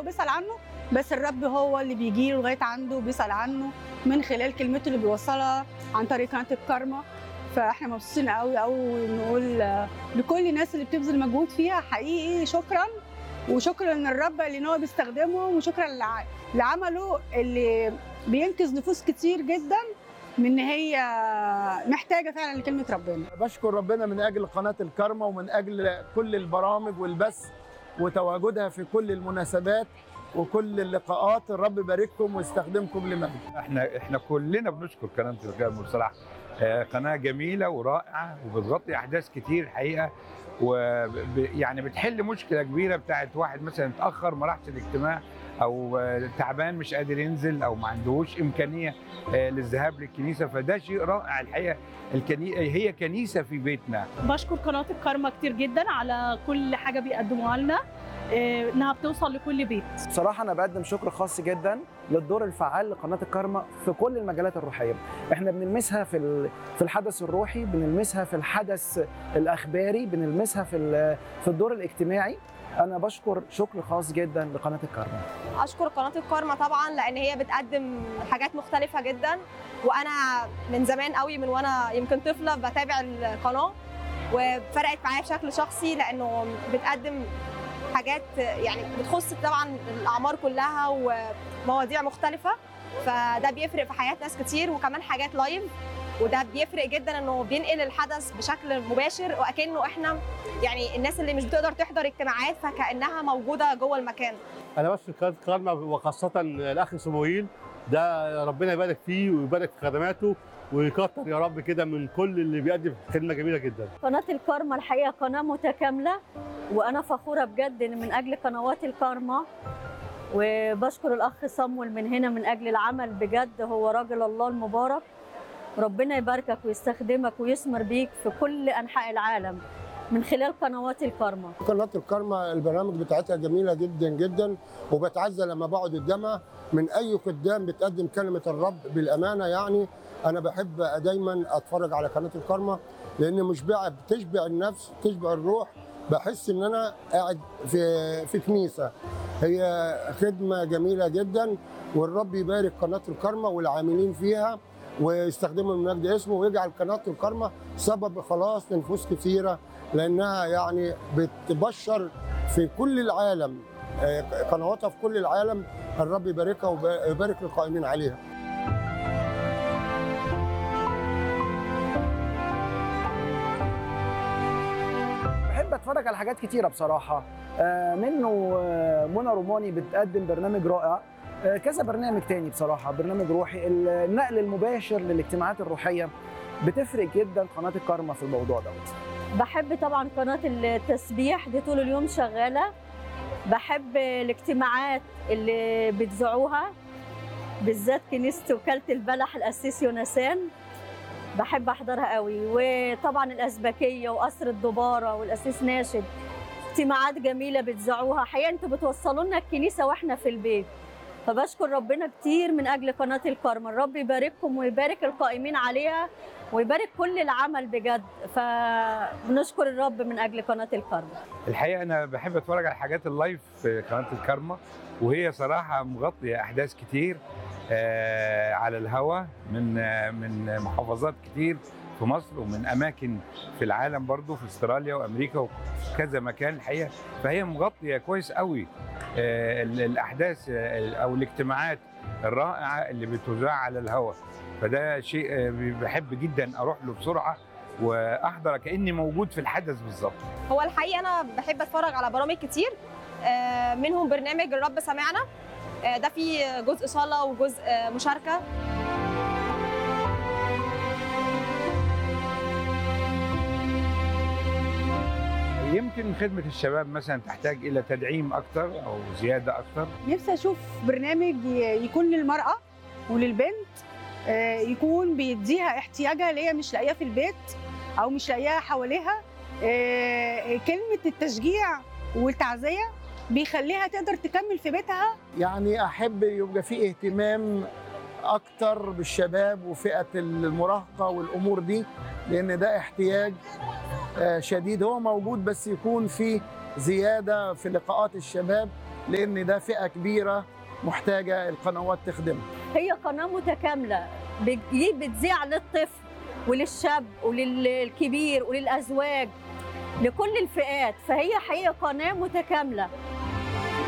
بيسال عنه بس الرب هو اللي بيجي له لغايه عنده وبيسال عنه من خلال كلمته اللي بيوصلها عن طريق قناه الكارما فاحنا مبسوطين قوي قوي نقول آه، لكل الناس اللي بتبذل مجهود فيها حقيقي شكرا وشكرا للرب اللي إن هو بيستخدمهم وشكرا لع- لعمله اللي بينقذ نفوس كتير جدا من ان هي محتاجه فعلا لكلمه ربنا بشكر ربنا من اجل قناه الكرمه ومن اجل كل البرامج والبث وتواجدها في كل المناسبات وكل اللقاءات الرب يبارككم ويستخدمكم لمجد احنا احنا كلنا بنشكر قناه الكرم بصراحه آه، قناه جميله ورائعه وبتغطي احداث كتير الحقيقه ويعني بتحل مشكله كبيره بتاعت واحد مثلا اتاخر ما راحش الاجتماع او آه، تعبان مش قادر ينزل او ما عندهوش امكانيه آه، للذهاب للكنيسه فده شيء رائع الحقيقه الكني... هي كنيسه في بيتنا بشكر قناة الكارما كتير جدا على كل حاجة بيقدموها لنا إيه، انها بتوصل لكل بيت بصراحه انا بقدم شكر خاص جدا للدور الفعال لقناه الكارما في كل المجالات الروحيه احنا بنلمسها في ال- في الحدث الروحي بنلمسها في الحدث الاخباري بنلمسها في ال- في الدور الاجتماعي انا بشكر شكر خاص جدا لقناه الكارما اشكر قناه الكارما طبعا لان هي بتقدم حاجات مختلفه جدا وانا من زمان قوي من وانا يمكن طفله بتابع القناه وفرقت معايا بشكل شخصي لانه بتقدم حاجات يعني بتخص طبعا الاعمار كلها ومواضيع مختلفه فده بيفرق في حياه ناس كتير وكمان حاجات لايف وده بيفرق جدا انه بينقل الحدث بشكل مباشر واكنه احنا يعني الناس اللي مش بتقدر تحضر اجتماعات فكانها موجوده جوه المكان انا بس قناه كارما وخاصه الاخ سموئيل ده ربنا يبارك فيه ويبارك في خدماته ويكتر يا رب كده من كل اللي بيقدم خدمه جميله جدا قناة الكارما الحقيقة قناة متكاملة وأنا فخورة بجد إن من أجل قنوات الكارما وبشكر الأخ صمويل من هنا من أجل العمل بجد هو راجل الله المبارك ربنا يباركك ويستخدمك ويثمر بيك في كل أنحاء العالم من خلال قنوات الكارما قناة الكرمة البرامج بتاعتها جميلة جدا جدا وبتعزى لما بقعد قدامها من أي قدام بتقدم كلمة الرب بالأمانة يعني أنا بحب دايما أتفرج على قناة الكرمة لأن مشبعة بتشبع النفس تشبع الروح بحس إن أنا قاعد في في كنيسة هي خدمة جميلة جدا والرب يبارك قناة الكرمة والعاملين فيها ويستخدموا من مجد اسمه ويجعل قناة الكرمة سبب خلاص لنفوس كثيرة لانها يعني بتبشر في كل العالم آه، قنواتها في كل العالم الرب يباركها ويبارك القائمين عليها بحب اتفرج على حاجات كتيره بصراحه آه، منه آه، منى روماني بتقدم برنامج رائع آه، كذا برنامج تاني بصراحه برنامج روحي النقل المباشر للاجتماعات الروحيه بتفرق جدا قناه الكارما في الموضوع دوت بحب طبعا قناة التسبيح دي طول اليوم شغالة بحب الاجتماعات اللي بتذاعوها بالذات كنيسة وكالة البلح القسيس يونسان بحب احضرها قوي وطبعا الازبكيه وقصر الدباره والاسيس ناشد اجتماعات جميله بتذاعوها حقيقه انتوا بتوصلوا لنا الكنيسه واحنا في البيت فبشكر ربنا كتير من اجل قناه الكرمة الرب يبارككم ويبارك القائمين عليها ويبارك كل العمل بجد فبنشكر الرب من اجل قناه الكرمة الحقيقه انا بحب اتفرج على حاجات اللايف في قناه الكارما وهي صراحه مغطيه احداث كتير آه، على الهواء من آه، من محافظات كتير في مصر ومن اماكن في العالم برضو في استراليا وامريكا وكذا مكان الحقيقه فهي مغطيه كويس قوي آه، ال- الاحداث آه، او الاجتماعات الرائعه اللي بتذاع على الهواء فده شيء آه، بحب جدا اروح له بسرعه واحضر كاني موجود في الحدث بالظبط هو الحقيقه انا بحب اتفرج على برامج كتير آه، منهم برنامج الرب سمعنا آه، ده فيه جزء صلاه وجزء آه، مشاركه يمكن خدمة الشباب مثلا تحتاج إلى تدعيم أكثر أو زيادة أكثر نفسي اشوف برنامج ي- يكون للمراه وللبنت آه، يكون بيديها احتياجها اللي هي مش لاقياه في البيت او مش لاقياها حواليها آه، كلمه التشجيع والتعزيه بيخليها تقدر تكمل في بيتها يعني احب يبقى في اهتمام اكتر بالشباب وفئه المراهقه والامور دي لان ده احتياج آه، شديد هو موجود بس يكون في زياده في لقاءات الشباب لان ده فئه كبيره محتاجه القنوات تخدمها هي قناه متكامله بتجي- بتذيع للطفل وللشاب وللكبير وللازواج لكل الفئات فهي حقيقه قناه متكامله